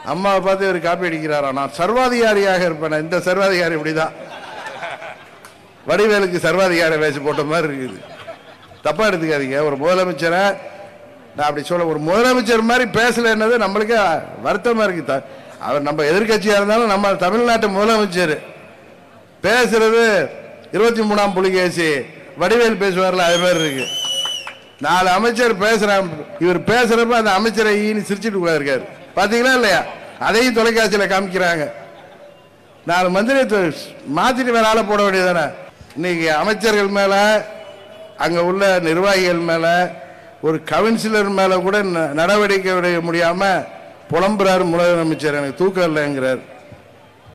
அம்மாவை பார்த்து இவர் காப்பி அடிக்கிறாரா நான் சர்வாதிகாரியாக இருப்பேன் இந்த சர்வாதிகாரி இப்படிதான் வடிவேலுக்கு சர்வாதிகார வேஷம் போட்ட மாதிரி இருக்குது தப்பா எடுத்துக்காதீங்க ஒரு முதலமைச்சரை நான் அப்படி சொல்ல ஒரு முதலமைச்சர் மாதிரி பேசலன்னது நம்மளுக்கு வருத்தமா இருக்கு த- அவர் நம்ம எதிர்க்கட்சியா இருந்தாலும் நம்ம தமிழ்நாட்டு முதலமைச்சர் பேசுறது இருபத்தி மூணாம் புலிகேசி வடிவேல் பேசுவார்ல அது மாதிரி இருக்கு நாலு அமைச்சர் பேசுறான் இவர் பேசுறப்ப அந்த அமைச்சரை ஈனி சிரிச்சிட்டு கூட இருக்காரு பாத்தீங்களா இல்லையா அதையும் தொலைக்காட்சியில காமிக்கிறாங்க நாலு மந்திரி தொ- மாத்திட்டு வேற ஆளை போட வேண்டியதானே இன்னைக்கு அமைச்சர்கள் மேல அங்க உள்ள நிர்வாகிகள் மேல ஒரு கவுன்சிலர் மேல கூட ந- நடவடிக்கை எடுக்க முடியாம புலம்புறாரு முதலமைச்சர் எனக்கு தூக்கம் இல்லைங்கிறார்